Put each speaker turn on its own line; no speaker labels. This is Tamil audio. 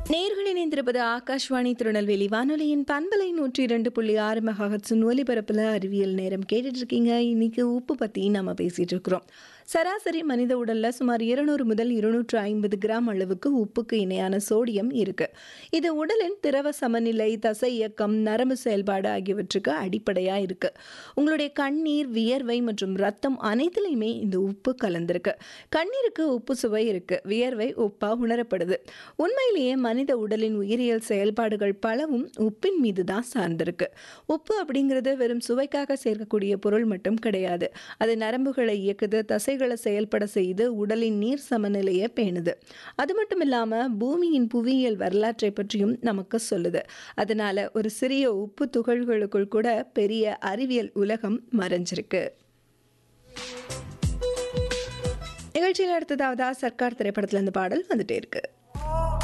நேர்கள் இணைந்திருப்பது ஆகாஷ்வாணி திருநெல்வேலி வானொலியின் பண்பலை நூற்றி இரண்டு புள்ளி ஆறு மெகாஹட்ஸின் ஒலிபரப்பில் அறிவியல் நேரம் கேட்டுட்டு இருக்கீங்க இன்னைக்கு உப்பு பற்றி நம்ம பேசிட்டு இருக்கிறோம் சராசரி மனித உடல்ல சுமார் இருநூறு முதல் இருநூற்று ஐம்பது கிராம் அளவுக்கு உப்புக்கு இணையான சோடியம் இருக்கு இது உடலின் திரவ சமநிலை தசை இயக்கம் நரம்பு செயல்பாடு ஆகியவற்றுக்கு அடிப்படையா இருக்கு உங்களுடைய கண்ணீர் வியர்வை மற்றும் ரத்தம் அனைத்துலையுமே இந்த உப்பு கலந்திருக்கு கண்ணீருக்கு உப்பு சுவை இருக்கு வியர்வை உப்பா உணரப்படுது உண்மையிலேயே மனித உடலின் உயிரியல் செயல்பாடுகள் பலவும் உப்பின் மீது தான் சார்ந்திருக்கு உப்பு அப்படிங்கிறது வெறும் சுவைக்காக சேர்க்கக்கூடிய பொருள் மட்டும் கிடையாது அது நரம்புகளை இயக்குது தசைகளை செயல்பட செய்து உடலின் நீர் சமநிலையை பேணுது அது மட்டும் இல்லாமல் பூமியின் புவியியல் வரலாற்றை பற்றியும் நமக்கு சொல்லுது அதனால ஒரு சிறிய உப்பு துகள்களுக்குள் கூட பெரிய அறிவியல் உலகம் மறைஞ்சிருக்கு நிகழ்ச்சியில் அடுத்ததாவதா சர்க்கார் திரைப்படத்துல இருந்து பாடல் வந்துட்டே இருக்கு